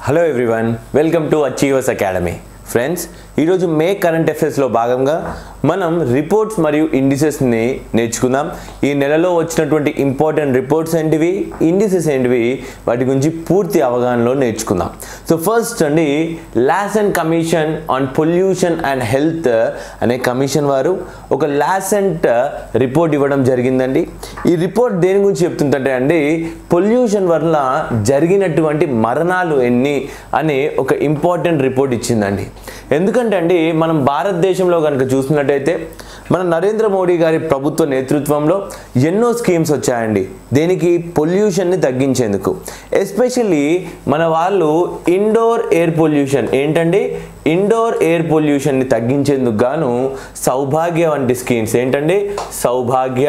hello everyone welcome to achievers academy friends ఈరోజు May current అఫైర్స్లో భాగంగా మనం రిపోర్ట్స్ మరియు ఇండిసెస్ని నేర్చుకుందాం ఈ నెలలో వచ్చినటువంటి ఇంపార్టెంట్ రిపోర్ట్స్ ఏంటివి ఇండిసెస్ ఏంటివి వాటి గురించి పూర్తి అవగాహనలో నేర్చుకుందాం సో ఫస్ట్ అండి Lancet commission on pollution and health అనే కమిషన్ వారు ఒక లాసెంట్ రిపోర్ట్ ఇవ్వడం జరిగిందండి ఈ రిపోర్ట్ దేని గురించి చెప్తుందంటే అండి పొల్యూషన్ వల్ల జరిగినటువంటి మరణాలు ఎన్ని అనే ఒక ఇంపార్టెంట్ రిపోర్ట్ ఇచ్చిందండి ఎందుకంటే అండి మనం భారతదేశంలో కనుక చూసినట్టయితే మన నరేంద్ర మోడీ గారి ప్రభుత్వ నేతృత్వంలో ఎన్నో స్కీమ్స్ వచ్చాయండి దేనికి పొల్యూషన్ని తగ్గించేందుకు ఎస్పెషల్లీ మన వాళ్ళు ఇండోర్ ఎయిర్ పొల్యూషన్ ఏంటండి ఇండోర్ ఎయిర్ పొల్యూషన్ని తగ్గించేందుకు గాను సౌభాగ్య వంటి స్కీమ్స్ ఏంటండి సౌభాగ్య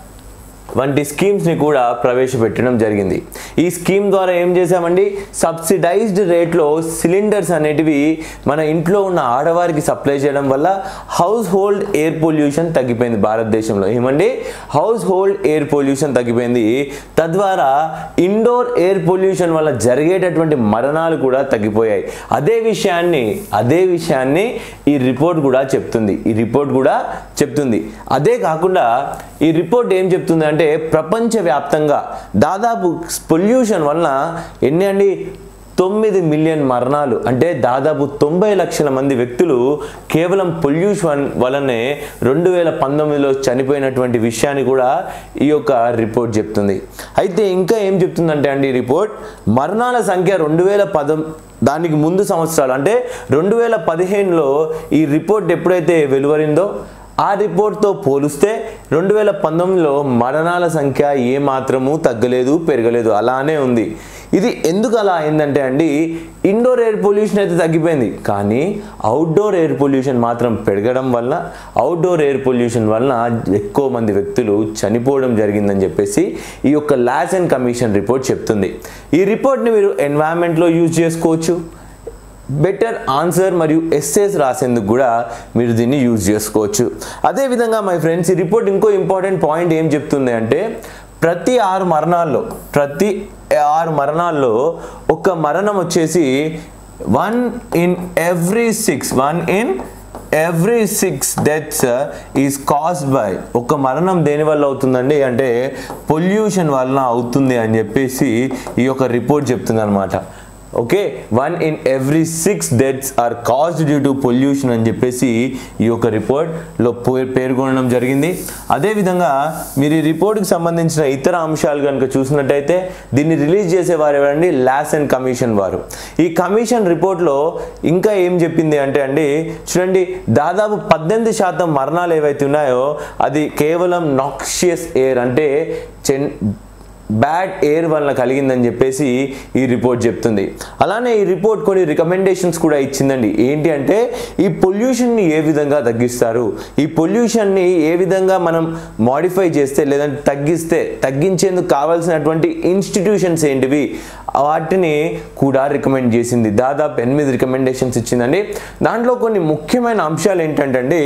వంటి స్కీమ్స్ని కూడా ప్రవేశపెట్టడం జరిగింది ఈ స్కీమ్ ద్వారా ఏం చేశామండి సబ్సిడైజ్డ్ రేట్లో సిలిండర్స్ అనేటివి మన ఇంట్లో ఉన్న ఆడవారికి సప్లై చేయడం వల్ల హౌస్ హోల్డ్ ఎయిర్ పొల్యూషన్ తగ్గిపోయింది భారతదేశంలో ఏమండి హౌస్ హోల్డ్ ఎయిర్ పొల్యూషన్ తగ్గిపోయింది తద్వారా ఇండోర్ ఎయిర్ పొల్యూషన్ వల్ల జరిగేటటువంటి మరణాలు కూడా తగ్గిపోయాయి అదే విషయాన్ని అదే విషయాన్ని ఈ రిపోర్ట్ కూడా చెప్తుంది ఈ రిపోర్ట్ కూడా చెప్తుంది అదే కాకుండా ఈ రిపోర్ట్ ఏం చెప్తుంది అంటే ప్రపంచవ్యాప్తంగా దాదాపు పొల్యూషన్ వలన ఎన్ని అండి తొమ్మిది మిలియన్ మరణాలు అంటే దాదాపు తొంభై లక్షల మంది వ్యక్తులు కేవలం పొల్యూషన్ వలనే రెండు వేల పంతొమ్మిదిలో చనిపోయినటువంటి విషయాన్ని కూడా ఈ యొక్క రిపోర్ట్ చెప్తుంది అయితే ఇంకా ఏం చెప్తుందంటే అండి ఈ రిపోర్ట్ మరణాల సంఖ్య రెండు వేల పదం దానికి ముందు సంవత్సరాలు అంటే రెండు వేల పదిహేనులో ఈ రిపోర్ట్ ఎప్పుడైతే వెలువరిందో ఆ రిపోర్ట్తో పోలిస్తే రెండు వేల పంతొమ్మిదిలో మరణాల సంఖ్య ఏమాత్రము తగ్గలేదు పెరగలేదు అలానే ఉంది ఇది ఎందుకు అలా అయిందంటే అండి ఇండోర్ ఎయిర్ పొల్యూషన్ అయితే తగ్గిపోయింది కానీ అవుట్డోర్ ఎయిర్ పొల్యూషన్ మాత్రం పెరగడం వల్ల అవుట్డోర్ ఎయిర్ పొల్యూషన్ వలన ఎక్కువ మంది వ్యక్తులు చనిపోవడం జరిగిందని చెప్పేసి ఈ యొక్క లాస్ అండ్ కమిషన్ రిపోర్ట్ చెప్తుంది ఈ రిపోర్ట్ని మీరు ఎన్వైరన్మెంట్లో యూజ్ చేసుకోవచ్చు బెటర్ ఆన్సర్ మరియు ఎస్సేస్ రాసేందుకు కూడా మీరు దీన్ని యూజ్ చేసుకోవచ్చు అదేవిధంగా మై ఫ్రెండ్స్ ఈ రిపోర్ట్ ఇంకో ఇంపార్టెంట్ పాయింట్ ఏం చెప్తుంది అంటే ప్రతి ఆరు మరణాల్లో ప్రతి ఆరు మరణాల్లో ఒక మరణం వచ్చేసి one in every six one in every six deaths is caused by ఒక మరణం దేని వల్ల అవుతుందండి అంటే పొల్యూషన్ వలన అవుతుంది అని చెప్పేసి ఈ యొక్క రిపోర్ట్ చెప్తుంది అనమాట okay one in every six deaths are caused due to pollution అని చెప్పేసి ఈ యొక్క రిపోర్ట్లో పేర్కొనడం జరిగింది అదేవిధంగా మీరు ఈ రిపోర్ట్కి సంబంధించిన ఇతర అంశాలు కనుక చూసినట్టయితే దీన్ని రిలీజ్ చేసేవారు ఎవరండి లాస్ అండ్ కమిషన్ వారు ఈ కమిషన్ రిపోర్ట్లో ఇంకా ఏం చెప్పింది అంటే అండి చూడండి దాదాపు పద్దెనిమిది శాతం మరణాలు ఏవైతే ఉన్నాయో అది కేవలం నాక్షియస్ ఎయిర్ అంటే చెన్ బ్యాడ్ ఎయిర్ వలన కలిగిందని చెప్పేసి ఈ రిపోర్ట్ చెప్తుంది అలానే ఈ రిపోర్ట్ కొన్ని రికమెండేషన్స్ కూడా ఇచ్చిందండి ఏంటి అంటే ఈ పొల్యూషన్ని ఏ విధంగా తగ్గిస్తారు ఈ పొల్యూషన్ని ఏ విధంగా మనం మాడిఫై చేస్తే లేదంటే తగ్గిస్తే తగ్గించేందుకు కావాల్సినటువంటి ఇన్స్టిట్యూషన్స్ ఏంటివి వాటిని కూడా రికమెండ్ చేసింది దాదాపు ఎనిమిది రికమెండేషన్స్ ఇచ్చిందండి దాంట్లో కొన్ని ముఖ్యమైన అంశాలు ఏంటంటే అండి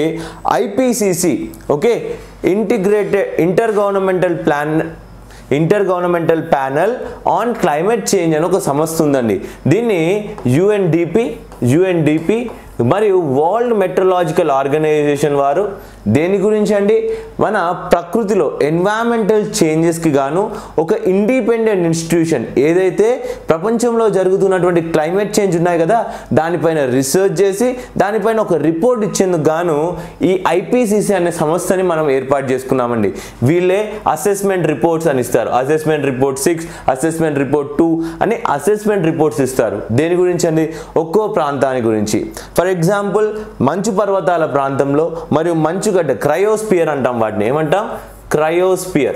IPCC okay integrated intergovernmental plan intergovernmental panel on climate change అని ఒక సంస్థ ఉందండి దీన్ని యుఎన్డిపి యుఎన్డిపి మరియు వరల్డ్ మెట్రలాజికల్ ఆర్గనైజేషన్ వారు దేని గురించి అండి మన ప్రకృతిలో ఎన్వైరన్మెంటల్ చేంజెస్కి గాను ఒక ఇండిపెండెంట్ ఇన్స్టిట్యూషన్ ఏదైతే ప్రపంచంలో జరుగుతున్నటువంటి క్లైమేట్ చేంజ్ ఉన్నాయి కదా దానిపైన రీసెర్చ్ చేసి దానిపైన ఒక రిపోర్ట్ ఇచ్చేందుకు గాను ఈ ఐపీసీసీ అనే సంస్థని మనం ఏర్పాటు చేసుకున్నామండి వీళ్ళే అసెస్మెంట్ రిపోర్ట్స్ అని ఇస్తారు assessment report six assessment report two అని అసెస్మెంట్ రిపోర్ట్స్ ఇస్తారు దేని గురించి అండి ఒక్కో ప్రాంతాన్ని గురించి ఫర్ ఎగ్జాంపుల్ మంచు పర్వతాల ప్రాంతంలో మరియు మంచుగడ్డ క్రయోస్పియర్ అంటాం వాటిని ఏమంటాం క్రయోస్పియర్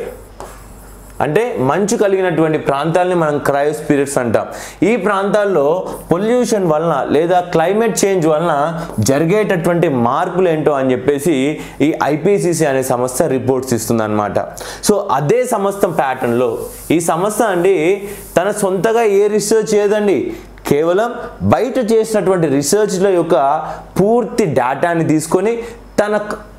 అంటే మంచు కలిగినటువంటి ప్రాంతాలని మనం క్రయోస్పిరిట్స్ అంటాం ఈ ప్రాంతాల్లో పొల్యూషన్ వలన లేదా క్లైమేట్ చేంజ్ వలన జరిగేటటువంటి మార్పులు ఏంటో అని చెప్పేసి ఈ ఐపీసీసీ అనే సంస్థ రిపోర్ట్స్ ఇస్తుంది అనమాట సో అదే సంస్థ ప్యాటర్న్లో ఈ సంస్థ అండి తన సొంతగా ఏ రీసెర్చ్ చేయదండి కేవలం బయట చేసినటువంటి రీసెర్చ్ల యొక్క పూర్తి డేటాని తీసుకొని తన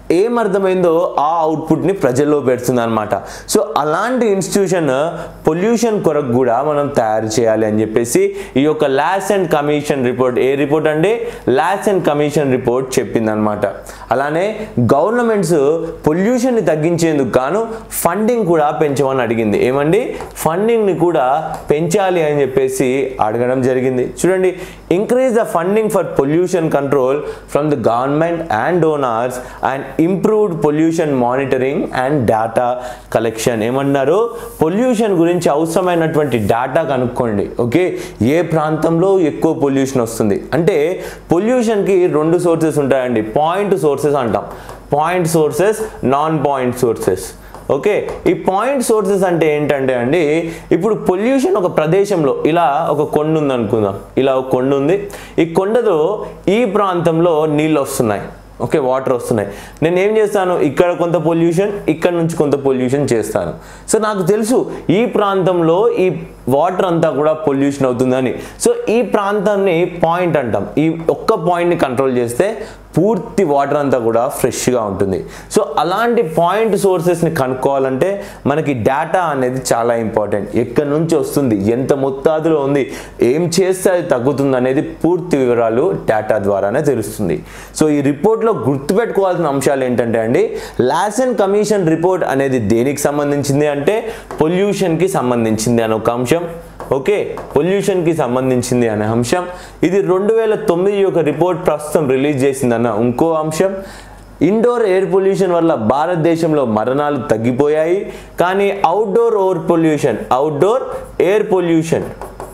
ఏం అర్థమైందో ఆ అవుట్పుట్ని ప్రజల్లో పెడుతుంది అనమాట సో అలాంటి ఇన్స్టిట్యూషన్ పొల్యూషన్ కొరకు కూడా మనం తయారు చేయాలి అని చెప్పేసి ఈ యొక్క లాస్ అండ్ కమిషన్ రిపోర్ట్ ఏ రిపోర్ట్ అంటే లాస్ అండ్ కమిషన్ రిపోర్ట్ చెప్పిందనమాట అలానే గవర్నమెంట్స్ పొల్యూషన్ని తగ్గించేందుకు గాను ఫండింగ్ కూడా పెంచమని అడిగింది ఏమండి ఫండింగ్ని కూడా పెంచాలి అని చెప్పేసి అడగడం జరిగింది చూడండి increase the funding for pollution control from the government and donors and improved pollution monitoring and data collection ఏమన్నారు పొల్యూషన్ గురించి అవసరమైనటువంటి డేటా కనుక్కోండి ఓకే ఏ ప్రాంతంలో ఎక్కువ పొల్యూషన్ వస్తుంది అంటే పొల్యూషన్కి రెండు సోర్సెస్ ఉంటాయండి పాయింట్ సోర్సెస్ అంటాం point sources non point sources okay ఈ పాయింట్ సోర్సెస్ అంటే ఏంటంటే అండి ఇప్పుడు పొల్యూషన్ ఒక ప్రదేశంలో ఇలా ఒక కొండ ఉంది అనుకుందాం ఇలా ఒక కొండ ఉంది ఈ కొండలో ఈ ప్రాంతంలో నీళ్ళు వస్తున్నాయి ఓకే వాటర్ వస్తున్నాయి నేను ఏం చేస్తాను ఇక్కడ కొంత పొల్యూషన్ ఇక్కడ నుంచి కొంత పొల్యూషన్ చేస్తాను సో నాకు తెలుసు ఈ ప్రాంతంలో ఈ వాటర్ అంతా కూడా పొల్యూషన్ అవుతుందని సో ఈ ప్రాంతాన్ని పాయింట్ అంటాం ఈ ఒక్క పాయింట్ని కంట్రోల్ చేస్తే పూర్తి వాటర్ అంతా కూడా ఫ్రెష్గా ఉంటుంది సో అలాంటి పాయింట్ సోర్సెస్ని కనుక్కోవాలంటే మనకి డేటా అనేది చాలా ఇంపార్టెంట్ ఎక్కడి నుంచి వస్తుంది ఎంత మొత్తాదులో ఉంది ఏం చేస్తే అది తగ్గుతుంది అనేది పూర్తి వివరాలు డేటా ద్వారానే తెలుస్తుంది సో ఈ రిపోర్ట్లో గుర్తుపెట్టుకోవాల్సిన అంశాలు ఏంటంటే అండి లాసన్ కమిషన్ రిపోర్ట్ అనేది దేనికి సంబంధించింది అంటే పొల్యూషన్కి సంబంధించింది అని ఒక అంశం ఓకే పొల్యూషన్కి సంబంధించింది అనే అంశం ఇది రెండు వేల తొమ్మిది యొక్క రిపోర్ట్ ప్రస్తుతం రిలీజ్ చేసిందన్న ఇంకో అంశం ఇండోర్ ఎయిర్ పొల్యూషన్ వల్ల భారతదేశంలో మరణాలు తగ్గిపోయాయి కానీ outdoor or pollution outdoor air pollution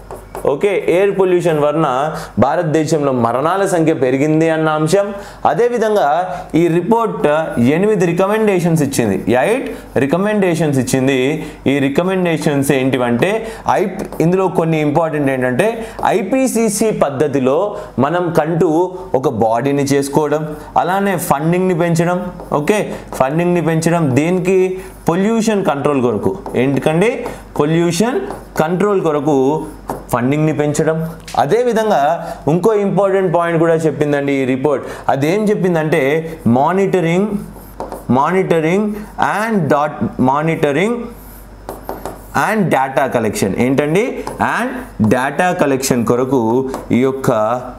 okay air pollution వలన భారతదేశంలో మరణాల సంఖ్య పెరిగింది అన్న అంశం అదేవిధంగా ఈ రిపోర్ట్ ఎనిమిది రికమెండేషన్స్ ఇచ్చింది ఎయిట్ రికమెండేషన్స్ ఇచ్చింది ఈ రికమెండేషన్స్ ఏంటివంటే ఐ ఇందులో కొన్ని ఇంపార్టెంట్ ఏంటంటే ఐపీసీసీ పద్ధతిలో మనం కంటూ ఒక బాడీని చేసుకోవడం అలానే ఫండింగ్ని పెంచడం ఓకే ఫండింగ్ని పెంచడం దేనికి పొల్యూషన్ కంట్రోల్ కొరకు ఏంటికండి పొల్యూషన్ కంట్రోల్ కొరకు ఫండింగ్ని పెంచడం అదేవిధంగా ఇంకో ఇంపార్టెంట్ పాయింట్ కూడా చెప్పిందండి ఈ రిపోర్ట్ అదేం చెప్పిందంటే monitoring monitoring and data monitoring and data collection ఏంటండి అండ్ డేటా కలెక్షన్ కొరకు ఈ యొక్క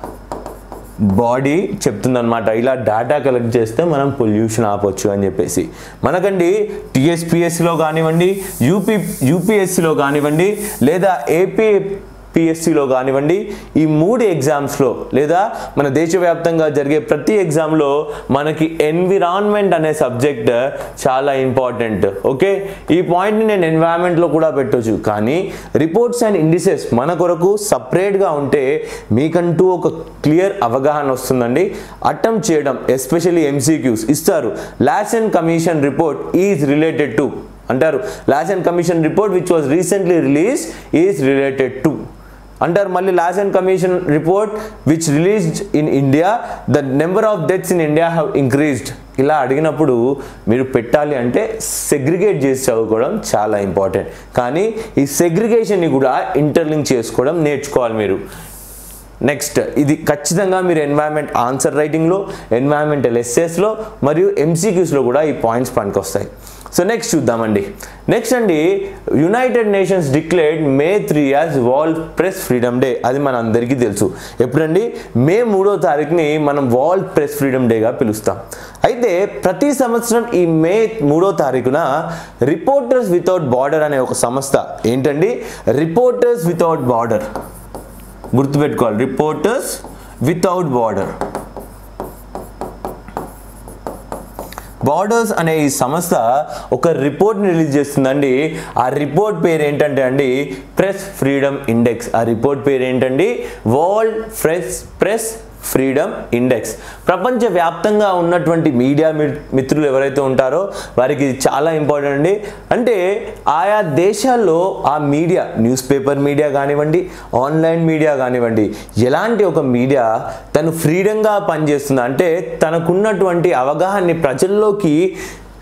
బాడీ చెప్తుందన్నమాట ఇలా డేటా కలెక్ట్ చేస్తే మనం పొల్యూషన్ ఆపొచ్చు అని చెప్పేసి మనకండి టీఎస్పిఎస్సిలో కానివ్వండి యూపీ యూపీఎస్సిలో కానివ్వండి లేదా ఏపీ పిఎస్సిలో కానివ్వండి ఈ మూడు ఎగ్జామ్స్లో లేదా మన దేశవ్యాప్తంగా జరిగే ప్రతి ఎగ్జామ్లో మనకి ఎన్విరాన్మెంట్ అనే సబ్జెక్ట్ చాలా ఇంపార్టెంట్ ఓకే ఈ పాయింట్ని నేను ఎన్విరాన్మెంట్లో కూడా పెట్టొచ్చు కానీ రిపోర్ట్స్ అండ్ ఇండిసెస్ మన కొరకు సపరేట్గా ఉంటే మీకంటూ ఒక క్లియర్ అవగాహన వస్తుందండి అటెంప్ట్ చేయడం ఎస్పెషల్లీ ఎంసీక్యూస్ ఇస్తారు Lancet commission report is related to అంటారు Lancet commission report which was recently release is related to అంటారు మళ్ళీ Lancet commission report which released in India the number of deaths in India have increased ఇలా అడిగినప్పుడు మీరు పెట్టాలి అంటే segregate చేసి చదువుకోవడం చాలా ఇంపార్టెంట్ కానీ ఈ సెగ్రిగేషన్ని కూడా ఇంటర్లింక్ చేసుకోవడం నేర్చుకోవాలి మీరు నెక్స్ట్ ఇది ఖచ్చితంగా మీరు ఎన్వైరన్మెంట్ ఆన్సర్ రైటింగ్లో ఎన్వైరన్మెంటల్ ఎస్ఎస్లో మరియు ఎంసీక్యూస్లో కూడా ఈ పాయింట్స్ పనికొస్తాయి సో నెక్స్ట్ చూద్దామండి నెక్స్ట్ అండి united nations declared May three as world press freedom day అది మన అందరికీ తెలుసు ఎప్పుడండి మే మూడో తారీఖుని మనం వరల్డ్ ప్రెస్ ఫ్రీడమ్ డేగా పిలుస్తాం అయితే ప్రతి సంవత్సరం ఈ మే మూడో తారీఖున రిపోర్టర్స్ వితౌట్ బార్డర్ అనే ఒక సంస్థ ఏంటండి రిపోర్టర్స్ వితౌట్ బార్డర్ గుర్తుపెట్టుకోవాలి రిపోర్టర్స్ వితౌట్ బార్డర్ బార్డర్స్ అనే ఈ సంస్థ ఒక రిపోర్ట్ని రిలీజ్ చేస్తుందండి ఆ రిపోర్ట్ పేరు ఏంటంటే అండి ప్రెస్ ఫ్రీడమ్ ఇండెక్స్ ఆ రిపోర్ట్ పేరు ఏంటండి world press press freedom index ప్రపంచవ్యాప్తంగా ఉన్నటువంటి మీడియా మిత్రులు ఎవరైతే ఉంటారో వారికి ఇది చాలా ఇంపార్టెంట్ అండి అంటే ఆయా దేశాల్లో ఆ మీడియా న్యూస్ పేపర్ మీడియా కానివ్వండి ఆన్లైన్ మీడియా కానివ్వండి ఎలాంటి ఒక మీడియా తను ఫ్రీడంగా పనిచేస్తుంది అంటే తనకున్నటువంటి అవగాహనని ప్రజల్లోకి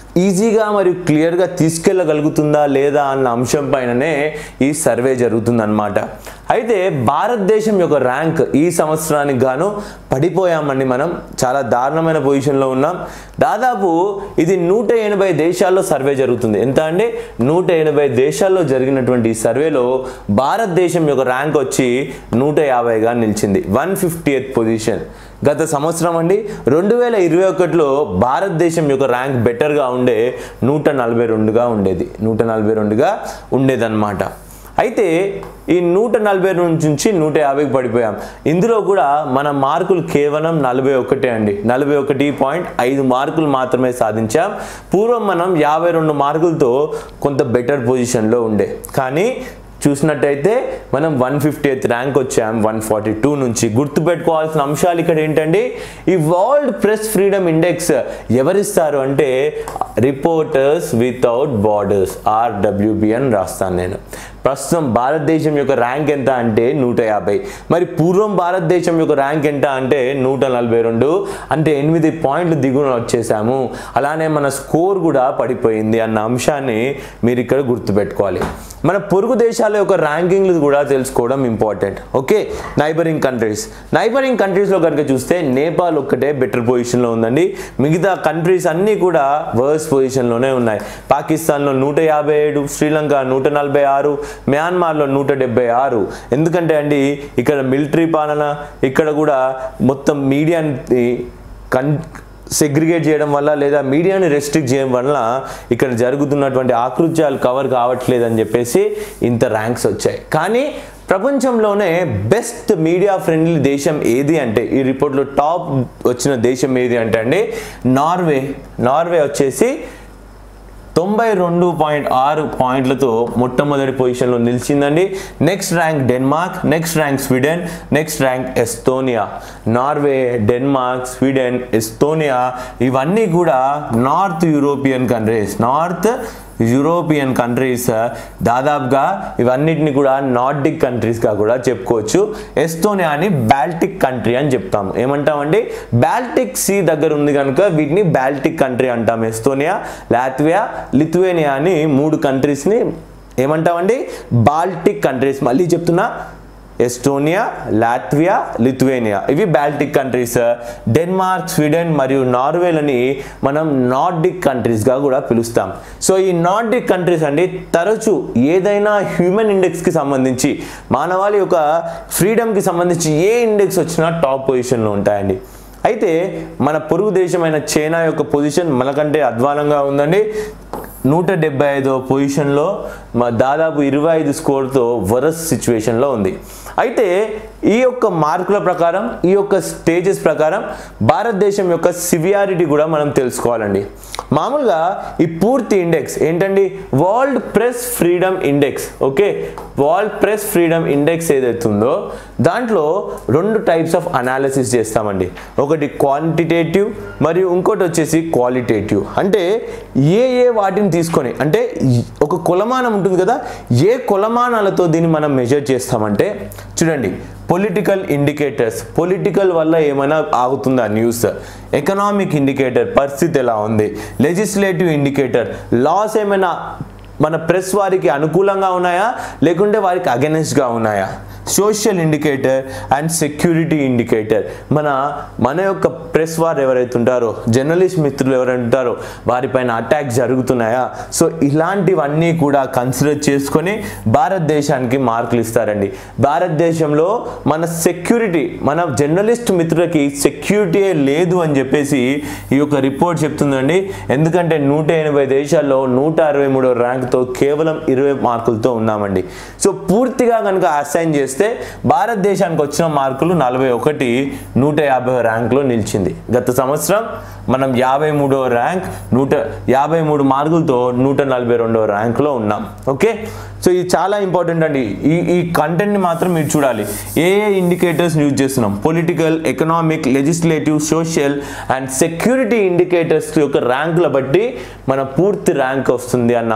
ఈజీగా మరియు క్లియర్గా తీసుకెళ్ళగలుగుతుందా లేదా అన్న అంశం పైననే ఈ సర్వే జరుగుతుందన్నమాట అయితే భారతదేశం యొక్క ర్యాంక్ ఈ సంవత్సరానికి గాను పడిపోయామండి మనం చాలా దారుణమైన పొజిషన్లో ఉన్నాం దాదాపు ఇది నూట ఎనభై దేశాల్లో సర్వే జరుగుతుంది ఎంత అండి నూట ఎనభై దేశాల్లో జరిగినటువంటి ఈ సర్వేలో భారతదేశం యొక్క ర్యాంక్ వచ్చి నూట యాభైగా నిలిచింది వన్ ఫిఫ్టీ ఎయిత్ పొజిషన్ గత సంవత్సరం అండి రెండు వేల ఇరవై ఒకటిలో భారతదేశం యొక్క ర్యాంక్ బెటర్గా ఉండే నూట నలభై రెండుగా ఉండేది నూట నలభై రెండుగా ఉండేదన్నమాట అయితే ఈ నూట నలభై రెండు నుంచి నూట యాభైకి పడిపోయాం ఇందులో కూడా మన మార్కులు కేవలం నలభై ఒకటే అండి నలభై ఒకటి పాయింట్ ఐదు మార్కులు మాత్రమే సాధించాం పూర్వం మనం యాభై రెండు మార్కులతో కొంత బెటర్ పొజిషన్లో ఉండే కానీ చూసినట్టయితే మనం వన్ ఫిఫ్టీ ఎయిత్ ర్యాంక్ వచ్చాం వన్ ఫార్టీ టూ నుంచి గుర్తుపెట్టుకోవాల్సిన అంశాలు ఇక్కడ ఏంటండి ఈ వరల్డ్ ప్రెస్ ఫ్రీడమ్ ఇండెక్స్ ఎవరిస్తారు అంటే రిపోర్టర్స్ వితౌట్ బార్డర్స్ ఆర్డబ్ల్యూబి అని రాస్తాను నేను ప్రస్తుతం భారతదేశం యొక్క ర్యాంక్ ఎంత అంటే నూట యాభై మరి పూర్వం భారతదేశం యొక్క ర్యాంక్ ఎంత అంటే నూట నలభై రెండు అంటే ఎనిమిది పాయింట్లు దిగున వచ్చేసాము అలానే మన స్కోర్ కూడా పడిపోయింది అన్న అంశాన్ని మీరు ఇక్కడ గుర్తుపెట్టుకోవాలి మన పొరుగు దేశాల యొక్క ర్యాంకింగ్లు కూడా తెలుసుకోవడం important okay neighbouring countries neighbouring కంట్రీస్లో కనుక చూస్తే నేపాల్ ఒక్కటే బెటర్ పొజిషన్లో ఉందండి మిగతా కంట్రీస్ అన్నీ కూడా వర్స్ పొజిషన్లోనే ఉన్నాయి పాకిస్తాన్లో నూట యాభై ఏడు శ్రీలంక నూట నలభై ఆరు మ్యాన్మార్లో నూట డెబ్బై ఆరు ఎందుకంటే అండి ఇక్కడ మిలిటరీ పాలన ఇక్కడ కూడా మొత్తం మీడియాని కన్ సెగ్రిగేట్ చేయడం వల్ల లేదా మీడియాని రెస్ట్రిక్ట్ చేయడం వల్ల ఇక్కడ జరుగుతున్నటువంటి ఆకృత్యాలు కవర్ కావట్లేదని చెప్పేసి ఇంత ర్యాంక్స్ వచ్చాయి కానీ ప్రపంచంలోనే బెస్ట్ మీడియా ఫ్రెండ్లీ దేశం ఏది అంటే ఈ రిపోర్ట్లో టాప్ వచ్చిన దేశం ఏది అంటే అండి నార్వే నార్వే వచ్చేసి తొంభై రెండు పాయింట్ ఆరు పాయింట్లతో మొట్టమొదటి పొజిషన్లో నిలిచిందండి next rank Denmark next rank Sweden next rank Estonia Norway Denmark Sweden Estonia ఇవన్నీ కూడా north European countries north European countries దాదాపుగా ఇవన్నిటిని కూడా నార్డిక్ కంట్రీస్గా కూడా చెప్పుకోవచ్చు ఎస్తోనియాని బాల్టిక్ కంట్రీ అని చెప్తాము ఏమంటామండి బాల్టిక్ సీ దగ్గర ఉంది కనుక వీటిని బాల్టిక్ కంట్రీ అంటాం ఎస్తోనియా లాత్వియా లిథువేనియా అని మూడు కంట్రీస్ని ఏమంటామండి బాల్టిక్ కంట్రీస్ మళ్ళీ చెప్తున్నా ఎస్టోనియా లాట్వియా లిథువేనియా ఇవి బాల్టిక్ కంట్రీస్ డెన్మార్క్ స్వీడన్ మరియు నార్వేలని మనం నార్డిక్ కంట్రీస్గా కూడా పిలుస్తాం సో ఈ నార్డిక్ కంట్రీస్ అండి తరచు ఏదైనా హ్యూమన్ ఇండెక్స్కి సంబంధించి మానవాళి యొక్క ఫ్రీడమ్కి సంబంధించి ఏ ఇండెక్స్ వచ్చినా టాప్ పొజిషన్లో ఉంటాయండి అయితే మన పొరుగు దేశమైన చైనా యొక్క పొజిషన్ మనకంటే అధ్వానంగా ఉందండి నూట డెబ్బై ఐదో పొజిషన్లో మా దాదాపు ఇరవై ఐదు స్కోర్తో వరస్ సిచ్యువేషన్లో ఉంది అయితే ఈ యొక్క మార్కుల ప్రకారం ఈ యొక్క స్టేజెస్ ప్రకారం భారతదేశం యొక్క సివియారిటీ కూడా మనం తెలుసుకోవాలండి మామూలుగా ఈ పూర్తి ఇండెక్స్ ఏంటండి world press freedom index okay world press freedom index ఏదైతే ఉందో దాంట్లో రెండు టైప్స్ ఆఫ్ అనాలిసిస్ చేస్తామండి ఒకటి క్వాంటిటేటివ్ మరియు ఇంకోటి వచ్చేసి క్వాలిటేటివ్ అంటే ఏ ఏ వాటిని తీసుకొని అంటే ఒక కొలమానం ఉంటుంది కదా ఏ కొలమానాలతో దీన్ని మనం మెజర్ చేస్తామంటే చూడండి పొలిటికల్ ఇండికేటర్స్ పొలిటికల్ వల్ల ఏమైనా ఆగుతుందా న్యూస్ ఎకనామిక్ ఇండికేటర్ పరిస్థితి ఎలా ఉంది లెజిస్లేటివ్ ఇండికేటర్ లాస్ ఏమైనా మన ప్రెస్ వారికి అనుకూలంగా ఉన్నాయా లేకుంటే వారికి అగెనెస్ట్గా ఉన్నాయా social indicator and security indicator మన మన యొక్క ప్రెస్ వారు ఎవరైతే ఉంటారో జర్నలిస్ట్ మిత్రులు ఎవరైతే ఉంటారో వారిపైన అటాక్ జరుగుతున్నాయా సో ఇలాంటివన్నీ కూడా కన్సిడర్ చేసుకొని భారతదేశానికి మార్కులు ఇస్తారండి భారతదేశంలో మన సెక్యూరిటీ మన జర్నలిస్ట్ మిత్రులకి సెక్యూరిటీ లేదు అని చెప్పేసి ఈ యొక్క రిపోర్ట్ చెప్తుందండి ఎందుకంటే నూట ఎనభై దేశాల్లో నూట అరవై మూడో ర్యాంక్తో కేవలం ఇరవై మార్కులతో ఉన్నామండి సో పూర్తిగా కనుక అసైన్ చేస్తే భారతదేశానికి వచ్చిన మార్కులు నలభై ఒకటి నూట యాభై ర్యాంక్లో నిలిచింది గత సంవత్సరం మనం యాభై మూడో ర్యాంక్ నూట యాభై మూడు మార్కులతో నూట నలభై రెండో ర్యాంక్లో ఉన్నాం ఓకే సో ఇది చాలా ఇంపార్టెంట్ అండి ఈ ఈ కంటెంట్ని మాత్రం మీరు చూడాలి ఏ ఏ ఇండికేటర్స్ యూజ్ చేస్తున్నాం political economic legislative social and security indicators యొక్క ర్యాంకుల బట్టి మన పూర్తి ర్యాంక్ వస్తుంది అన్న అంశాన్ని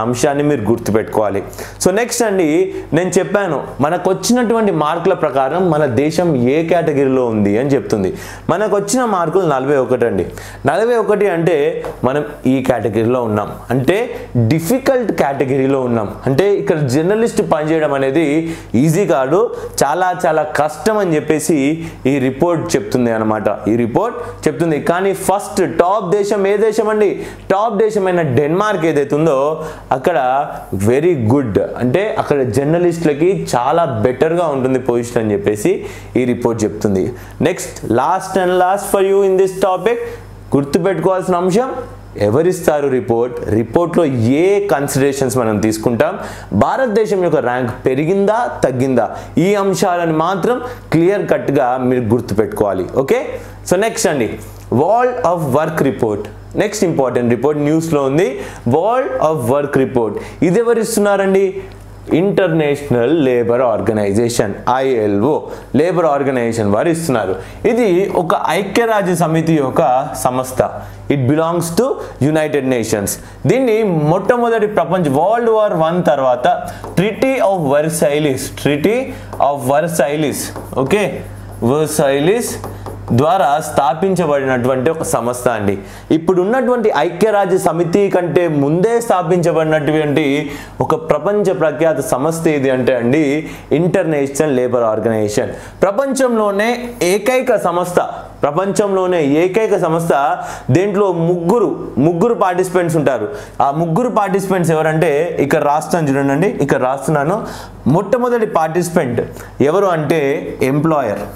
మీరు గుర్తుపెట్టుకోవాలి సో నెక్స్ట్ అండి నేను చెప్పాను మనకు వచ్చినటువంటి మార్కుల ప్రకారం మన దేశం ఏ కేటగిరీలో ఉంది అని చెప్తుంది మనకు వచ్చిన మార్కులు నలభై ఒకటి అండి నలభై ఒకటి అంటే మనం ఈ కేటగిరీలో ఉన్నాం అంటే డిఫికల్ట్ కేటగిరీలో ఉన్నాం అంటే ఇక్కడ జర్నలిస్ట్ పనిచేయడం అనేది ఈజీ కాదు చాలా చాలా కష్టం అని చెప్పేసి ఈ రిపోర్ట్ చెప్తుంది అనమాట ఈ రిపోర్ట్ చెప్తుంది కానీ ఫస్ట్ టాప్ దేశం ఏ దేశం అండి టాప్ దేశమైన డెన్మార్క్ ఏదైతే ఉందో అక్కడ వెరీ గుడ్ అంటే అక్కడ జర్నలిస్టులకి చాలా బెటర్గా ఉంటుంది పొజిషన్ అని చెప్పేసి ఈ రిపోర్ట్ చెప్తుంది next last and last for you in this topic గుర్తుపెట్టుకోవాల్సిన అంశం ఎవరిస్తారు రిపోర్ట్ రిపోర్ట్లో ఏ కన్సిడరేషన్స్ మనం తీసుకుంటాం భారతదేశం యొక్క ర్యాంక్ పెరిగిందా తగ్గిందా ఈ అంశాలను మాత్రం క్లియర్ కట్గా మీరు గుర్తుపెట్టుకోవాలి ఓకే సో నెక్స్ట్ అండి world of work report next important report న్యూస్లో ఉంది వరల్డ్ ఆఫ్ వర్క్ రిపోర్ట్ ఇది ఎవరు ఇస్తున్నారండి international labour organization ILO labour organization వారు ఇస్తున్నారు ఇది ఒక ఐక్యరాజ్య సమితి యొక్క సంస్థ it belongs to united nations దీన్ని మొట్టమొదటి ప్రపంచ వరల్డ్ వార్ వన్ తర్వాత treaty of Versailles treaty of Versailles okay Versailles ద్వారా స్థాపించబడినటువంటి ఒక సంస్థ అండి ఇప్పుడు ఉన్నటువంటి ఐక్యరాజ్య సమితి కంటే ముందే స్థాపించబడినటువంటి ఒక ప్రపంచ ప్రఖ్యాత సంస్థ ఏది అంటే అండి ఇంటర్నేషనల్ లేబర్ ఆర్గనైజేషన్ ప్రపంచంలోనే ఏకైక సంస్థ ప్రపంచంలోనే ఏకైక సంస్థ దేంట్లో ముగ్గురు ముగ్గురు పార్టిసిపెంట్స్ ఉంటారు ఆ ముగ్గురు పార్టిసిపెంట్స్ ఎవరంటే ఇక్కడ రాస్తాను చూడండి ఇక్కడ రాస్తున్నాను మొట్టమొదటి పార్టిసిపెంట్ ఎవరు అంటే ఎంప్లాయర్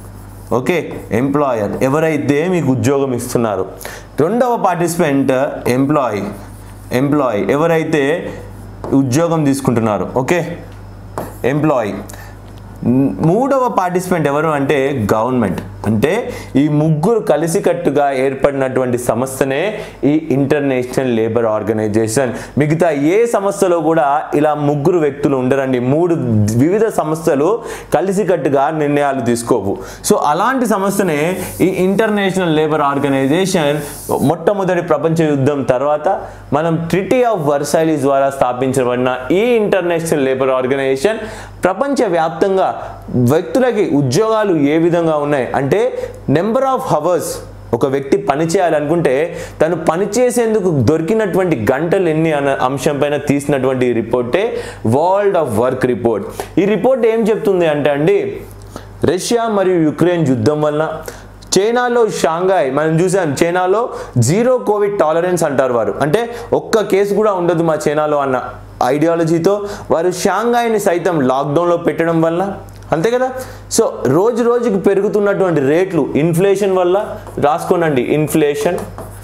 ఓకే ఎంప్లాయర్ ఎవరైతే మీకు ఉద్యోగం ఇస్తున్నారు రెండవ పార్టిసిపెంట్ ఎంప్లాయీ ఎంప్లాయీ ఎవరైతే ఉద్యోగం తీసుకుంటున్నారు ఓకే ఎంప్లాయీ మూడవ పార్టిసిపెంట్ ఎవరు అంటే గవర్నమెంట్ అంటే ఈ ముగ్గురు కలిసికట్టుగా ఏర్పడినటువంటి సంస్థనే ఈ ఇంటర్నేషనల్ లేబర్ ఆర్గనైజేషన్ మిగతా ఏ సంస్థలో కూడా ఇలా ముగ్గురు వ్యక్తులు ఉండరండి మూడు వివిధ సంస్థలు కలిసికట్టుగా నిర్ణయాలు తీసుకోవు సో అలాంటి సంస్థనే ఈ ఇంటర్నేషనల్ లేబర్ ఆర్గనైజేషన్ మొట్టమొదటి ప్రపంచ యుద్ధం తర్వాత మనం ట్రిటీ ఆఫ్ వర్సైలీస్ ద్వారా స్థాపించబడిన ఈ ఇంటర్నేషనల్ లేబర్ ఆర్గనైజేషన్ ప్రపంచవ్యాప్తంగా వ్యక్తులకి ఉద్యోగాలు ఏ విధంగా ఉన్నాయి అంటే నెంబర్ ఆఫ్ హవర్స్ ఒక వ్యక్తి పని చేయాలనుకుంటే తను పని చేసేందుకు దొరికినటువంటి గంటలు ఎన్ని అన్న అంశం పైన తీసినటువంటి ఈ రిపోర్టే వరల్డ్ ఆఫ్ వర్క్ రిపోర్ట్ ఈ రిపోర్ట్ ఏం చెప్తుంది అంటే అండి రష్యా మరియు యుక్రెయిన్ యుద్ధం వలన చైనాలో షాంఘాయ్ మనం చూసాం చైనాలో జీరో కోవిడ్ టాలరెన్స్ అంటారు వారు అంటే ఒక్క కేసు కూడా ఉండదు మా చైనాలో అన్న ఐడియాలజీతో వారు షాంఘాయ్ని సైతం లాక్డౌన్లో పెట్టడం వల్ల అంతే కదా సో రోజు రోజుకి పెరుగుతున్నటువంటి రేట్లు ఇన్ఫ్లేషన్ వల్ల రాసుకోనండి ఇన్ఫ్లేషన్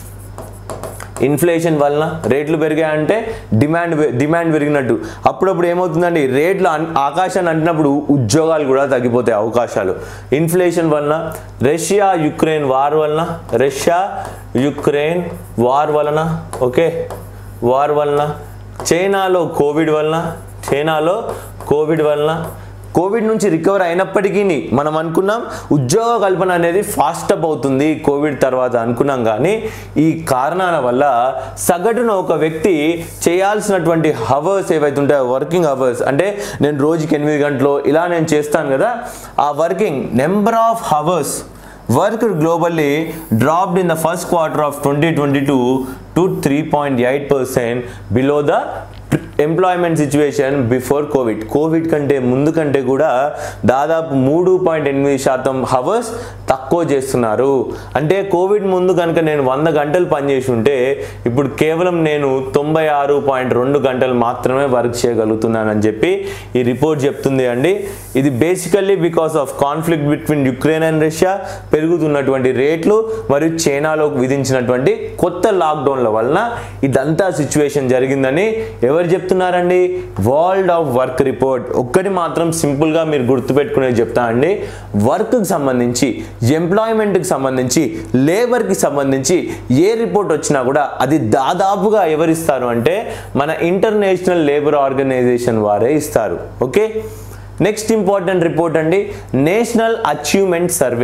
ఇన్ఫ్లేషన్ వలన రేట్లు పెరిగాయంటే డిమాండ్ డిమాండ్ పెరిగినట్టు అప్పుడప్పుడు ఏమవుతుందండి రేట్లు అన్- ఆకాశాన్ని అంటినప్పుడు ఉద్యోగాలు కూడా తగ్గిపోతాయి అవకాశాలు ఇన్ఫ్లేషన్ వలన రష్యా యుక్రెయిన్ వార్ వలన రష్యా యుక్రెయిన్ వార్ వలన ఓకే వార్ వలన చైనాలో కోవిడ్ వలన చైనాలో కోవిడ్ వలన కోవిడ్ నుంచి రికవర్ అయినప్పటికీ మనం అనుకున్నాం ఉద్యోగ కల్పన అనేది ఫాస్ట్ అప్ అవుతుంది కోవిడ్ తర్వాత అనుకున్నాం కానీ ఈ కారణాల వల్ల సగటున ఒక వ్యక్తి చేయాల్సినటువంటి హవర్స్ ఏవైతే ఉంటాయో వర్కింగ్ అవర్స్ అంటే నేను రోజుకి ఎనిమిది గంటలు ఇలా నేను చేస్తాను కదా ఆ working number of hours work globally dropped in the first quarter of twenty twenty two to three point eight percent below the employment situation before Covid Covid కంటే ముందు కంటే కూడా దాదాపు మూడు పాయింట్ ఎనిమిది శాతం హవర్స్ తక్కువ చేస్తున్నారు అంటే కోవిడ్ ముందు కనుక నేను వంద గంటలు పనిచేసి ఉంటే ఇప్పుడు కేవలం నేను తొంభై ఆరు పాయింట్ రెండు గంటలు మాత్రమే వర్క్ చేయగలుగుతున్నానని చెప్పి ఈ రిపోర్ట్ చెప్తుంది అండి ఇది basically because of conflict between Ukraine and Russia పెరుగుతున్నటువంటి రేట్లు మరియు చైనాలో విధించినటువంటి కొత్త లాక్డౌన్ల వలన ఇదంతా సిచ్యువేషన్ జరిగిందని ఎవరు చెప్తున్నారండి వరల్డ్ ఆఫ్ వర్క్ రిపోర్ట్ ఒక్కటి మాత్రం సింపుల్గా మీరు గుర్తుపెట్టుకునేది చెప్తా అండి వర్క్కి సంబంధించి ఎంప్లాయ్మెంట్కి సంబంధించి లేబర్కి సంబంధించి ఏ రిపోర్ట్ వచ్చినా కూడా అది దాదాపుగా ఎవరిస్తారు అంటే మన ఇంటర్నేషనల్ లేబర్ ఆర్గనైజేషన్ వారే ఇస్తారు ఓకే నెక్స్ట్ ఇంపార్టెంట్ రిపోర్ట్ అండి నేషనల్ అచీవ్మెంట్ సర్వే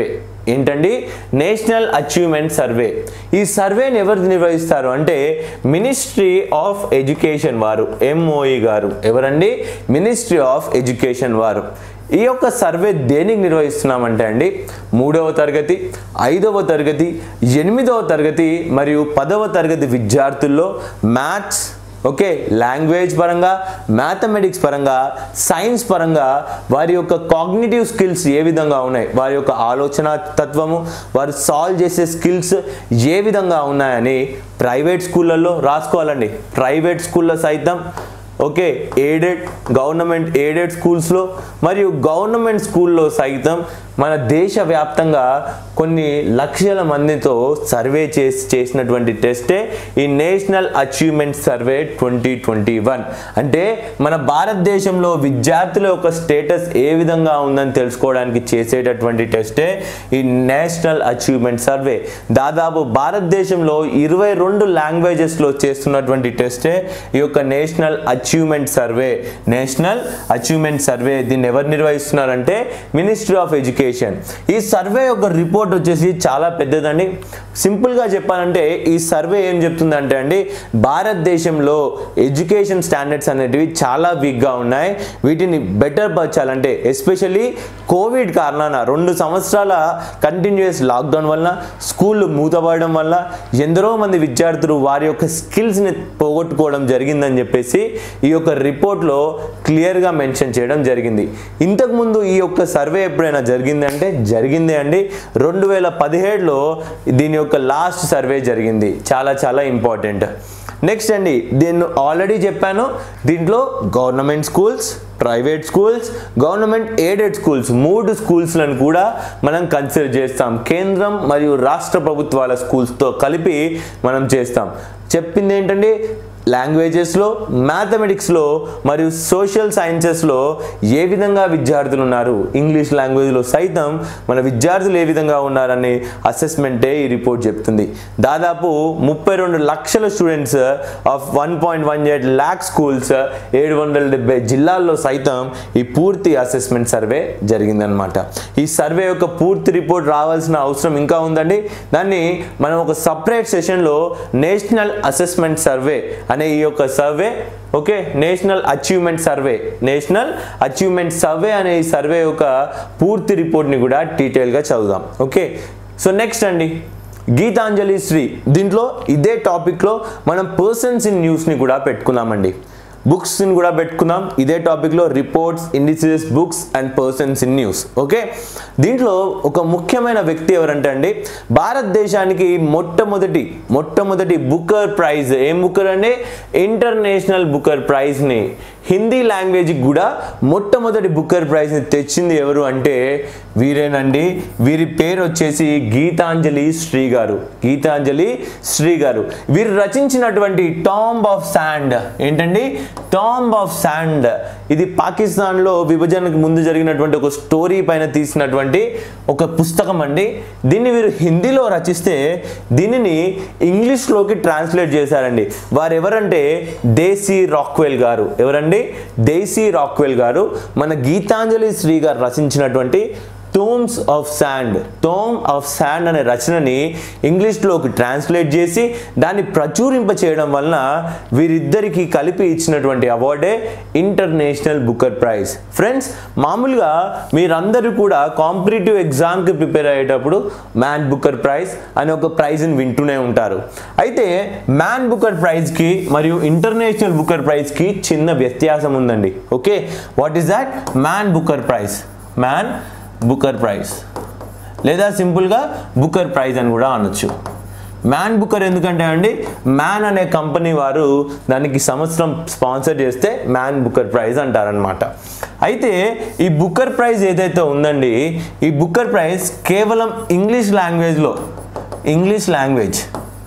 ఏంటండి నేషనల్ అచీవ్మెంట్ సర్వే ఈ సర్వేని ఎవరు నిర్వహిస్తారు అంటే మినిస్ట్రీ ఆఫ్ ఎడ్యుకేషన్ వారు ఎంఓఈ గారు ఎవరండి మినిస్ట్రీ ఆఫ్ ఎడ్యుకేషన్ వారు ఈ యొక్క సర్వే దేనికి నిర్వహిస్తున్నామంటే అండి మూడవ తరగతి ఐదవ తరగతి ఎనిమిదవ తరగతి మరియు పదవ తరగతి విద్యార్థుల్లో మ్యాథ్స్ ఓకే లాంగ్వేజ్ పరంగా మ్యాథమెటిక్స్ పరంగా సైన్స్ పరంగా వారి యొక్క కాగ్నిటివ్ స్కిల్స్ ఏ విధంగా ఉన్నాయి వారి యొక్క ఆలోచన తత్వము వారు సాల్వ్ చేసే స్కిల్స్ ఏ విధంగా ఉన్నాయని ప్రైవేట్ స్కూళ్ళల్లో రాసుకోవాలండి ప్రైవేట్ స్కూల్లో సైతం ఓకే ఎయిడెడ్ గవర్నమెంట్ ఎయిడెడ్ స్కూల్స్లో మరియు గవర్నమెంట్ స్కూల్లో సైతం మన దేశవ్యాప్తంగా కొన్ని లక్షల మందితో సర్వే చేసి చేసినటువంటి టెస్టే ఈ national achievement survey twenty twenty one అంటే మన భారతదేశంలో విద్యార్థుల యొక్క స్టేటస్ ఏ విధంగా ఉందని తెలుసుకోవడానికి చేసేటటువంటి టెస్టే ఈ నేషనల్ అచీవ్మెంట్ సర్వే దాదాపు భారతదేశంలో ఇరవై రెండు లాంగ్వేజెస్లో చేస్తున్నటువంటి టెస్టే ఈ యొక్క national achievement survey national achievement survey దీన్ని ఎవరు నిర్వహిస్తున్నారంటే మినిస్ట్రీ ఆఫ్ ఎడ్యుకేషన్ ఈ సర్వే యొక్క రిపోర్ట్ వచ్చేసి చాలా పెద్దదండి సింపుల్గా చెప్పాలంటే ఈ సర్వే ఏం చెప్తుందంటే అండి భారతదేశంలో ఎడ్యుకేషన్ స్టాండర్డ్స్ అనేటివి చాలా వీక్గా ఉన్నాయి వీటిని బెటర్ పరచాలంటే ఎస్పెషల్లీ కోవిడ్ కారణాన రెండు సంవత్సరాల కంటిన్యూస్ లాక్డౌన్ వల్ల స్కూళ్ళు మూతపడడం వల్ల ఎందరో మంది విద్యార్థులు వారి యొక్క స్కిల్స్ని పోగొట్టుకోవడం జరిగిందని చెప్పేసి ఈ యొక్క రిపోర్ట్లో క్లియర్గా మెన్షన్ చేయడం జరిగింది ఇంతకుముందు ఈ యొక్క సర్వే ఎప్పుడైనా జరిగిందంటే జరిగిందే అండి రెండు వేల పదిహేడులో దీని యొక్క లాస్ట్ సర్వే జరిగింది చాలా చాలా ఇంపార్టెంట్ నెక్స్ట్ అండి దీన్ని ఆల్రెడీ చెప్పాను దీంట్లో government schools private schools government aided schools మూడు స్కూల్స్లను కూడా మనం కన్సిడర్ చేస్తాం కేంద్రం మరియు రాష్ట్ర ప్రభుత్వాల స్కూల్స్తో కలిపి మనం చేస్తాం చెప్పింది ఏంటంటే లాంగ్వేజెస్లో మ్యాథమెటిక్స్లో మరియు సోషల్ సైన్సెస్లో ఏ విధంగా విద్యార్థులు ఉన్నారు ఇంగ్లీష్ లాంగ్వేజ్లో సైతం మన విద్యార్థులు ఏ విధంగా ఉన్నారని అసెస్మెంటే ఈ రిపోర్ట్ చెప్తుంది దాదాపు ముప్పై రెండు లక్షల students of one point one eight lakh schools ఏడు వందల డెబ్బై జిల్లాల్లో సైతం ఈ పూర్తి అసెస్మెంట్ సర్వే జరిగిందనమాట ఈ సర్వే యొక్క పూర్తి రిపోర్ట్ రావాల్సిన అవసరం ఇంకా ఉందండి దాన్ని మనం ఒక సపరేట్ సెషన్లో నేషనల్ అసెస్మెంట్ సర్వే అనే ఈ యొక్క survey okay national achievement survey national achievement survey అనే ఈ సర్వే యొక్క పూర్తి రిపోర్ట్ని కూడా డీటెయిల్గా చదువుదాం ఓకే సో నెక్స్ట్ అండి గీతాంజలి శ్రీ దీంట్లో ఇదే టాపిక్లో మనం పర్సన్స్ ఇన్ న్యూస్ని కూడా పెట్టుకున్నామండి బుక్స్ని కూడా పెట్టుకుందాం ఇదే టాపిక్లో reports indices books and persons in news okay దీంట్లో ఒక ముఖ్యమైన వ్యక్తి ఎవరంటే అండి భారతదేశానికి మొట్టమొదటి మొట్టమొదటి బుకర్ ప్రైజ్ ఏం బుకర్ అంటే ఇంటర్నేషనల్ బుకర్ ప్రైజ్ని హిందీ లాంగ్వేజ్కి కూడా మొట్టమొదటి బుకర్ ప్రైజ్ని తెచ్చింది ఎవరు అంటే వీరేనండి వీరి పేరు వచ్చేసి గీతాంజలి శ్రీ గారు గీతాంజలి శ్రీ గారు వీరు రచించినటువంటి టాంబ్ ఆఫ్ శాండ్ ఏంటండి టాంబ్ ఆఫ్ శాండ్ ఇది పాకిస్తాన్లో విభజనకు ముందు జరిగినటువంటి ఒక స్టోరీ పైన తీసినటువంటి ఒక పుస్తకం అండి దీన్ని వీరు హిందీలో రచిస్తే దీనిని ఇంగ్లీష్లోకి ట్రాన్స్లేట్ చేశారండి వారు ఎవరంటే దేశీ రాక్వెల్ గారు ఎవరండి దేశీ రాక్వెల్ గారు మన గీతాంజలి శ్రీ గారు రచించినటువంటి tombs of sand tomb of sand అనే రచనని ఇంగ్లీష్లోకి ట్రాన్స్లేట్ చేసి దాన్ని ప్రచురింప చేయడం వలన వీరిద్దరికి కలిపి ఇచ్చినటువంటి అవార్డే ఇంటర్నేషనల్ బుకర్ ప్రైజ్ ఫ్రెండ్స్ మామూలుగా మీరందరూ కూడా కాంపిటేటివ్ ఎగ్జామ్కి ప్రిపేర్ అయ్యేటప్పుడు మ్యాన్ బుకర్ ప్రైజ్ అనే ఒక ప్రైజ్ని వింటూనే ఉంటారు అయితే మ్యాన్ బుకర్ ప్రైజ్కి మరియు ఇంటర్నేషనల్ బుకర్ ప్రైజ్కి చిన్న వ్యత్యాసం ఉందండి okay what is that Man Booker Prize Man Booker Prize లేదా సింపుల్గా బుకర్ ప్రైజ్ అని కూడా అనొచ్చు మ్యాన్ బుకర్ ఎందుకంటే అండి మ్యాన్ అనే కంపెనీ వారు దానికి సంవత్సరం స్పాన్సర్ చేస్తే మ్యాన్ బుకర్ ప్రైజ్ అంటారనమాట అయితే ఈ బుకర్ ప్రైజ్ ఏదైతే ఉందండి ఈ బుకర్ ప్రైజ్ కేవలం ఇంగ్లీష్ లాంగ్వేజ్లో ఇంగ్లీష్ లాంగ్వేజ్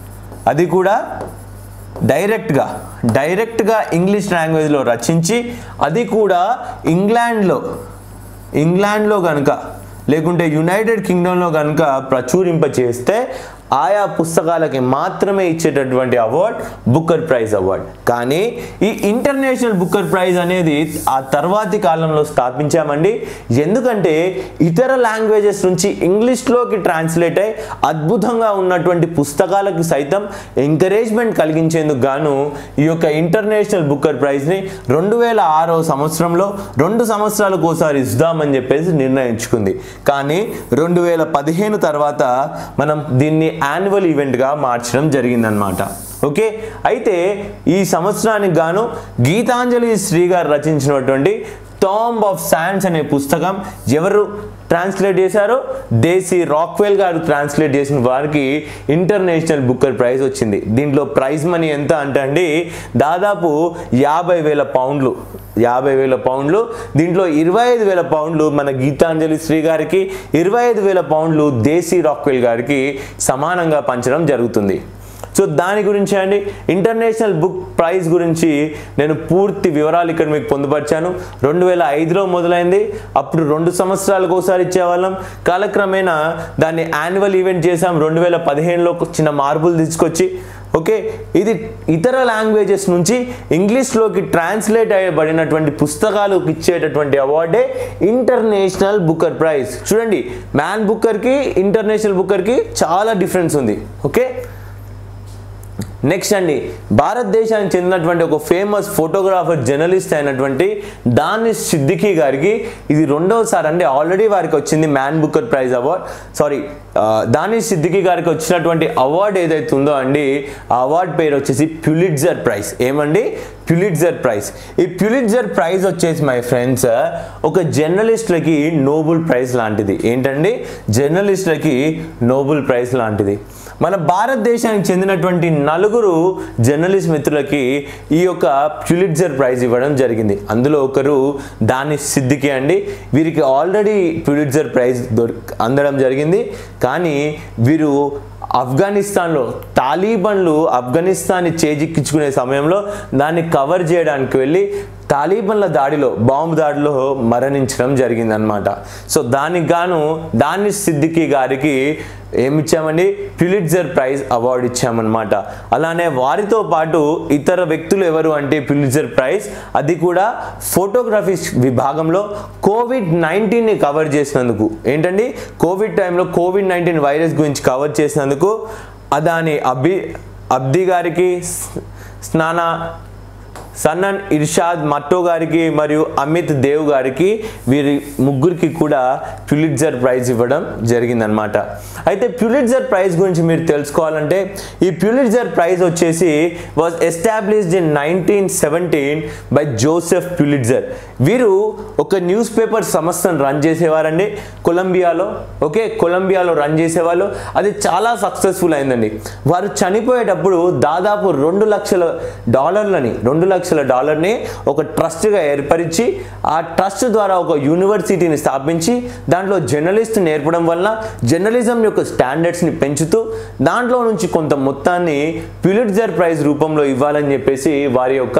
అది కూడా డైరెక్ట్గా డైరెక్ట్గా ఇంగ్లీష్ లాంగ్వేజ్లో రచించి అది కూడా ఇంగ్లాండ్లో ఇంగ్లాండ్లో కనుక లేకుంటే యునైటెడ్ కింగ్డమ్లో కనుక ప్రచురింప చేస్తే ఆయా పుస్తకాలకి మాత్రమే ఇచ్చేటటువంటి అవార్డ్ బుక్కర్ ప్రైజ్ అవార్డ్ కానీ ఈ ఇంటర్నేషనల్ బుక్కర్ ప్రైజ్ అనేది ఆ తర్వాతి కాలంలో స్థాపించామండి ఎందుకంటే ఇతర లాంగ్వేజెస్ నుంచి ఇంగ్లీష్లోకి ట్రాన్స్లేట్ అయి అద్భుతంగా ఉన్నటువంటి పుస్తకాలకు సైతం ఎంకరేజ్మెంట్ కలిగించేందుకు గాను ఈ యొక్క ఇంటర్నేషనల్ బుక్కర్ ప్రైజ్ని రెండు వేల ఆరో సంవత్సరంలో రెండు సంవత్సరాలకు ఒకసారి ఇద్దామని చెప్పేసి నిర్ణయించుకుంది కానీ రెండు వేల పదిహేను తర్వాత మనం దీన్ని యాన్యువల్ ఈవెంట్గా మార్చడం జరిగిందనమాట ఓకే అయితే ఈ సంవత్సరానికి గాను గీతాంజలి శ్రీ గారు రచించినటువంటి టాంబ్ ఆఫ్ శాండ్స్ అనే పుస్తకం ఎవరు ట్రాన్స్లేట్ చేశారో దేశీ రాక్వెల్ గారు ట్రాన్స్లేట్ చేసిన వారికి ఇంటర్నేషనల్ బుక్కర్ ప్రైజ్ వచ్చింది దీంట్లో ప్రైజ్ మనీ ఎంత అంటే అండి దాదాపు యాభై వేల పౌండ్లు యాభై వేల పౌండ్లు దీంట్లో ఇరవై ఐదు వేల పౌండ్లు మన గీతాంజలి శ్రీ గారికి ఇరవై ఐదు వేల పౌండ్లు దేశీ రాక్వెల్ గారికి సమానంగా పంచడం జరుగుతుంది సో దాని గురించి అండి ఇంటర్నేషనల్ బుక్ ప్రైజ్ గురించి నేను పూర్తి వివరాలు ఇక్కడ మీకు పొందుపరిచాను రెండు వేల ఐదులో మొదలైంది అప్పుడు రెండు సంవత్సరాలకు ఒకసారి ఇచ్చేవాళ్ళం కాలక్రమేణా దాన్ని యాన్యువల్ ఈవెంట్ చేసాం రెండు వేల పదిహేనులో చిన్న మార్పులు తీసుకొచ్చి ఓకే ఇది ఇతర లాంగ్వేజెస్ నుంచి ఇంగ్లీష్లోకి ట్రాన్స్లేట్ అయ్యబడినటువంటి పుస్తకాలకు ఇచ్చేటటువంటి అవార్డే ఇంటర్నేషనల్ బుక్కర్ ప్రైజ్ చూడండి మ్యాన్ బుక్కర్కి ఇంటర్నేషనల్ బుక్కర్కి చాలా డిఫరెన్స్ ఉంది ఓకే నెక్స్ట్ అండి భారతదేశానికి చెందినటువంటి ఒక ఫేమస్ ఫోటోగ్రాఫర్ జర్నలిస్ట్ అయినటువంటి దానిష్ సిద్దికీ గారికి ఇది రెండవసారి అండి ఆల్రెడీ వారికి వచ్చింది Man Booker Prize award sorry Danish Siddiqui గారికి వచ్చినటువంటి అవార్డు ఏదైతే ఉందో అండి ఆ అవార్డ్ పేరు వచ్చేసి ప్యులిట్జర్ ప్రైజ్ ఏమండి ప్యులిట్జర్ ప్రైజ్ ఈ ప్యులిట్జర్ ప్రైజ్ వచ్చేసి మై ఫ్రెండ్స్ ఒక జర్నలిస్టులకి నోబుల్ ప్రైజ్ లాంటిది ఏంటండి జర్నలిస్టులకి నోబుల్ ప్రైజ్ లాంటిది మన భారతదేశానికి చెందినటువంటి నలుగురు జర్నలిస్ట్ మిత్రులకి ఈ యొక్క ప్యులిట్జర్ ప్రైజ్ ఇవ్వడం జరిగింది అందులో ఒకరు దాని సిద్దికి అండి వీరికి ఆల్రెడీ ప్యులిట్జర్ ప్రైజ్ దొరి అందడం జరిగింది కానీ వీరు ఆఫ్ఘనిస్తాన్లో తాలిబన్లు ఆఫ్ఘనిస్తాన్ని చేజిక్కించుకునే సమయంలో దాన్ని కవర్ చేయడానికి వెళ్ళి తాలిబన్ల దాడిలో బాంబు దాడిలో మరణించడం జరిగిందనమాట సో దానికి గాను దాని సిద్దికి గారికి ఏమిచ్చామండి ప్యులిట్జర్ ప్రైజ్ అవార్డు ఇచ్చామన్నమాట అలానే వారితో పాటు ఇతర వ్యక్తులు ఎవరు అంటే ప్యులిట్జర్ ప్రైజ్ అది కూడా ఫోటోగ్రఫీ విభాగంలో కోవిడ్ నైన్టీన్ని కవర్ చేసినందుకు ఏంటండి కోవిడ్ టైంలో కోవిడ్ నైన్టీన్ వైరస్ గురించి కవర్ చేసినందుకు అదాని అబ్బి అబ్ది గారికి స్నాన సన్నన్ ఇర్షాద్ మట్టో గారికి మరియు అమిత్ దేవ్ గారికి వీరి ముగ్గురికి కూడా ప్యులిట్జర్ ప్రైజ్ ఇవ్వడం జరిగిందనమాట అయితే ప్యులిట్జర్ ప్రైజ్ గురించి మీరు తెలుసుకోవాలంటే ఈ ప్యులిట్జర్ ప్రైజ్ వచ్చేసి was established in nineteen seventeen by Joseph Pulitzer వీరు ఒక న్యూస్ పేపర్ సంస్థను రన్ చేసేవారండి కొలంబియాలో ఓకే కొలంబియాలో రన్ చేసేవాళ్ళు అది చాలా సక్సెస్ఫుల్ అయిందండి వారు చనిపోయేటప్పుడు దాదాపు రెండు లక్షల డాలర్లని రెండు లక్షల డాలర్ని ఒక ట్రస్ట్గా ఏర్పరిచి ఆ ట్రస్ట్ ద్వారా ఒక యూనివర్సిటీని స్థాపించి దాంట్లో జర్నలిస్ట్ నేర్పడం వల్ల జర్నలిజం యొక్క స్టాండర్డ్స్ని పెంచుతూ దాంట్లో నుంచి కొంత మొత్తాన్ని ప్యులిట్జర్ ప్రైజ్ రూపంలో ఇవ్వాలని చెప్పేసి వారి యొక్క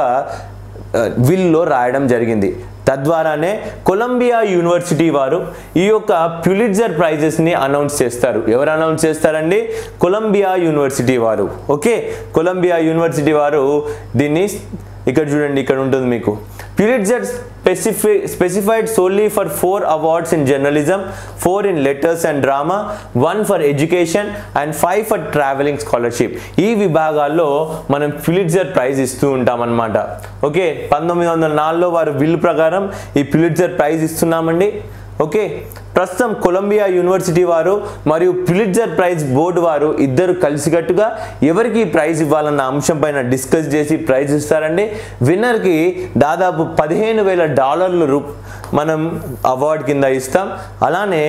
విల్లో రాయడం జరిగింది తద్వారానే కొలంబియా యూనివర్సిటీ వారు ఈ యొక్క ప్యులిట్జర్ ప్రైజెస్ని అనౌన్స్ చేస్తారు ఎవరు అనౌన్స్ చేస్తారండి కొలంబియా యూనివర్సిటీ వారు ఓకే కొలంబియా యూనివర్సిటీ వారు దీన్ని ఇక్కడ చూడండి ఇక్కడ ఉంటుంది మీకు Pulitzer specify specified solely for four awards in journalism four in letters and drama one for education and five for travelling scholarship ఈ విభాగాల్లో మనం ప్యులిట్జర్ ప్రైజ్ ఇస్తూ ఉంటాం అనమాట ఓకే పంతొమ్మిది వందల నాలుగులో వారు బిల్ ప్రకారం ఈ ప్యులిట్జర్ ప్రైజ్ ఇస్తున్నామండి ఓకే ప్రస్తుతం కొలంబియా యూనివర్సిటీ వారు మరియు ప్యులిట్జర్ ప్రైజ్ బోర్డు వారు ఇద్దరు కలిసికట్టుగా ఎవరికి ఈ ప్రైజ్ ఇవ్వాలన్న అంశం పైన డిస్కస్ చేసి ప్రైజ్ ఇస్తారండి విన్నర్కి దాదాపు పదిహేను వేల డాలర్లు రూ మనం అవార్డు కింద ఇస్తాం అలానే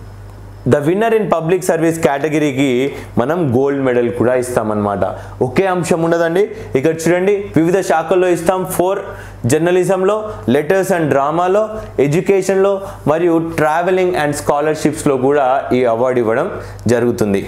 the winner in public service కేటగిరీకి మనం గోల్డ్ మెడల్ కూడా ఇస్తామన్నమాట ఒకే అంశం ఉండదండి ఇక్కడ చూడండి వివిధ శాఖల్లో ఇస్తాం ఫోర్ జర్నలిజంలో లెటర్స్ అండ్ డ్రామాలో ఎడ్యుకేషన్లో మరియు ట్రావెలింగ్ అండ్ స్కాలర్షిప్స్లో కూడా ఈ అవార్డు ఇవ్వడం జరుగుతుంది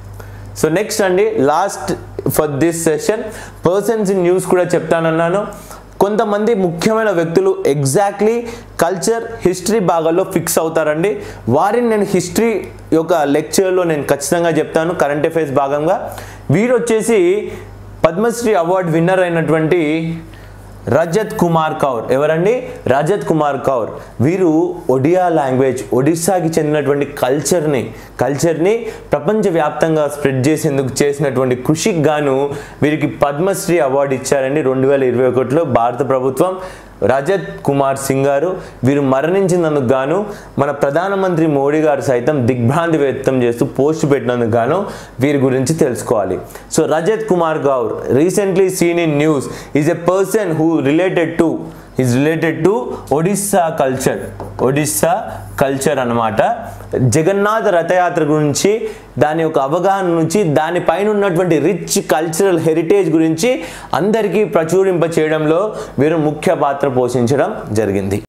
సో నెక్స్ట్ అండి last for this session persons in news కూడా చెప్తానన్నాను కొంతమంది ముఖ్యమైన వ్యక్తులు ఎగ్జాక్ట్లీ కల్చర్ హిస్టరీ భాగాల్లో ఫిక్స్ అవుతారండి వారిని నేను హిస్టరీ యొక్క లెక్చర్లో నేను ఖచ్చితంగా చెప్తాను కరెంట్ అఫైర్స్ భాగంగా వీరు వచ్చేసి పద్మశ్రీ అవార్డు విన్నర్ అయినటువంటి రజత్ కుమార్ కౌర్ ఎవరండి రజత్ కుమార్ కౌర్ వీరు ఒడియా లాంగ్వేజ్ ఒడిస్సాకి చెందినటువంటి కల్చర్ని కల్చర్ని ప్రపంచవ్యాప్తంగా స్ప్రెడ్ చేసేందుకు చేసినటువంటి కృషికి గాను వీరికి పద్మశ్రీ అవార్డు ఇచ్చారండి రెండు వేల ఇరవై ఒకటిలో భారత ప్రభుత్వం రజత్ కుమార్ సింగ్ గారు వీరు మరణించినందుకు గాను మన ప్రధానమంత్రి మోడీ గారు సైతం దిగ్భ్రాంతి వ్యక్తం చేస్తూ పోస్ట్ పెట్టినందుకు గాను వీరి గురించి తెలుసుకోవాలి so Rajat Kumar Gaur recently seen in news is a person who related to is related to Odisha culture Odisha culture అన్నమాట జగన్నాథ రథయాత్ర గురించి దాని యొక్క అవగాహన నుంచి దానిపైన ఉన్నటువంటి రిచ్ కల్చరల్ హెరిటేజ్ గురించి అందరికీ ప్రచురింప చేయడంలో వీరు ముఖ్య పాత్ర పోషించడం జరిగింది